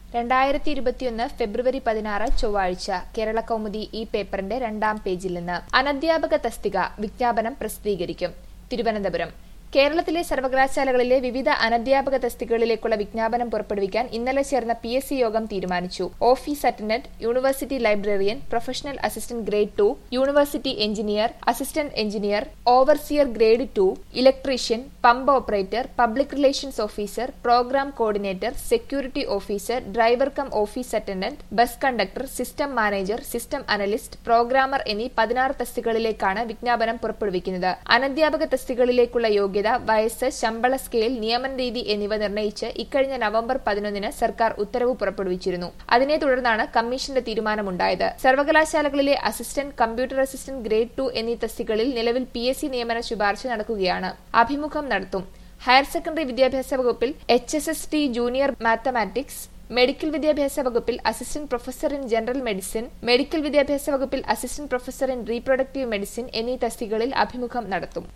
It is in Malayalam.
രണ്ടായിരത്തി ഇരുപത്തിയൊന്ന് ഫെബ്രുവരി പതിനാറ് ചൊവ്വാഴ്ച കേരള കൗമുദി ഈ പേപ്പറിന്റെ രണ്ടാം പേജിൽ നിന്ന് അനധ്യാപക തസ്തിക വിജ്ഞാപനം പ്രസിദ്ധീകരിക്കും തിരുവനന്തപുരം കേരളത്തിലെ സർവകലാശാലകളിലെ വിവിധ അനധ്യാപക തസ്തികകളിലേക്കുള്ള വിജ്ഞാപനം പുറപ്പെടുവിക്കാൻ ഇന്നലെ ചേർന്ന പി എസ് സി യോഗം തീരുമാനിച്ചു office attendant university librarian professional assistant grade two university engineer assistant engineer overseer grade two electrician pump operator public relations officer programme coordinator security officer driver cum office attendant bus conductor system manager system analyst programmer എന്നീ പതിനാറ് തസ്തികകളിലേക്കാണ് വിജ്ഞാപനം പുറപ്പെടുവിക്കുന്നത് അനധ്യാപക തസ്തികകളിലേക്കുള്ള യോഗ്യത വയസ്സ് ശമ്പള സ്കെയിൽ നിയമന രീതി എന്നിവ നിർണ്ണയിച്ച് ഇക്കഴിഞ്ഞ നവംബർ പതിനൊന്നിന് സർക്കാർ ഉത്തരവ് പുറപ്പെടുവിച്ചിരുന്നു അതിനെ തുടർന്നാണ് കമ്മീഷന്റെ തീരുമാനമുണ്ടായത് സർവകലാശാലകളിലെ assistant computer assistant grade two എന്നീ തസ്തികളിൽ നിലവിൽ പി എസ് സി നിയമന ശുപാർശ നടക്കുകയാണ് അഭിമുഖം നടത്തും ഹയർ സെക്കൻഡറി വിദ്യാഭ്യാസ വകുപ്പിൽ H S S T junior mathematics medical വിദ്യാഭ്യാസ വകുപ്പിൽ assistant professor in general medicine medical വിദ്യാഭ്യാസ വകുപ്പിൽ assistant professor in reproductive medicine എന്നീ തസ്തികകളിൽ അഭിമുഖം നടത്തും